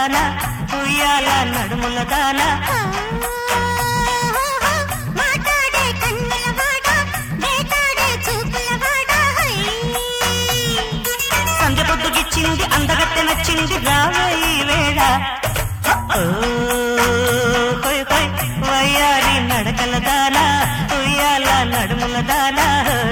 దానా ఉయ్యాల నడుముల దానా మాట్లాడే కన్నుల వాడ వేటాడే చూపుల వాడ సంధ్య పొద్దుగిచ్చింది అందగత్తె నచ్చింది రావయి వేళ ఓ, హోయ్ హోయ్ వయ్యారి నడకల దానా ఉయ్యాల నడుముల దానా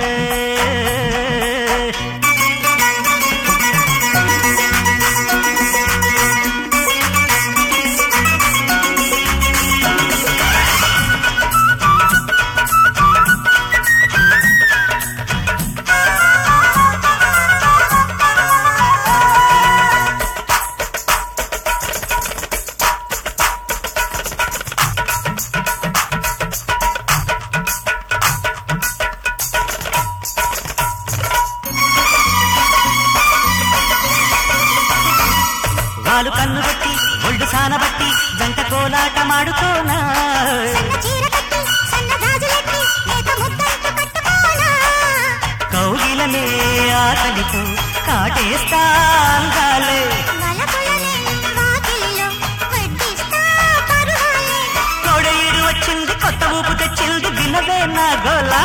వాలు కన్ను బట్టి ఒళ్ళు సానబట్టి జంట కోలాట మాడుకోనా సన్న చీర కట్టి సన్న గాజులెట్టి లేత ముద్దంటూ కట్టుకోనా కౌగిలనే ఆకలితో కాటేస్తా అందాలే వలపులనే వాకిలిలో వడ్డిస్తా పరువాలే కోడేరు వచ్చింది కొత్త ఊపు తెచ్చింది వినవే నా గోలా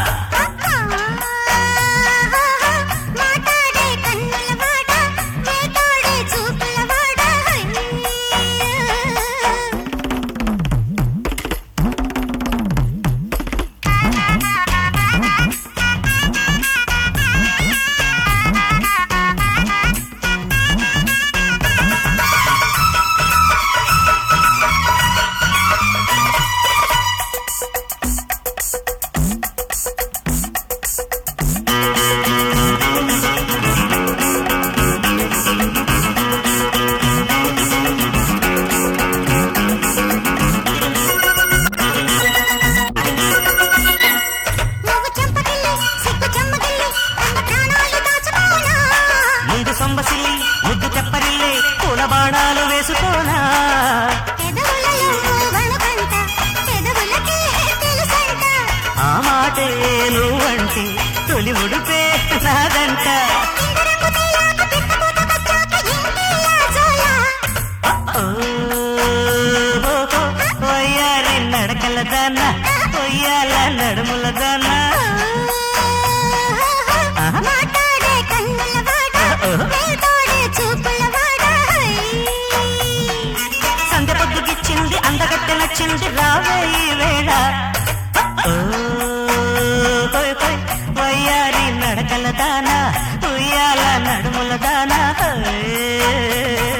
మాట్లాడే కన్నుల వాడ వేటాడే చూపుల వాడ నువ్వు చెంపగిల్లి సిగ్గు చెమ్మగిల్లి తన ప్రాణాలు దాచుకోనా ముందు సొంబసిల్లి ముద్దు తెప్పరిల్లే పూల బాణాలు వేసుకోనా పెదవులలో వణుకంట పెదవులకే తెలుసంట ఆ మాటే నువ్వంటే తొలి ఉడిపే నాదంట ఇందరకు తేలాక పిట్టపోత వచ్చాక ఇంటిల్లా జోలా ఓ, ఓహో, వయ్యారి నడకల దాన పొయ్యాల నడుముల దాన మాట్లాడే కన్నుల వాడ వేటాడే చూపుల వాడ సంధ్య పొద్దుగిచ్చింది అందగట్టె నచ్చింది రావే ఈ వేళ ఓ, హోయ్ హోయ్, వయ్యారి నడకల దాన ఉయ్యాల నడుముల దాన హోయ్.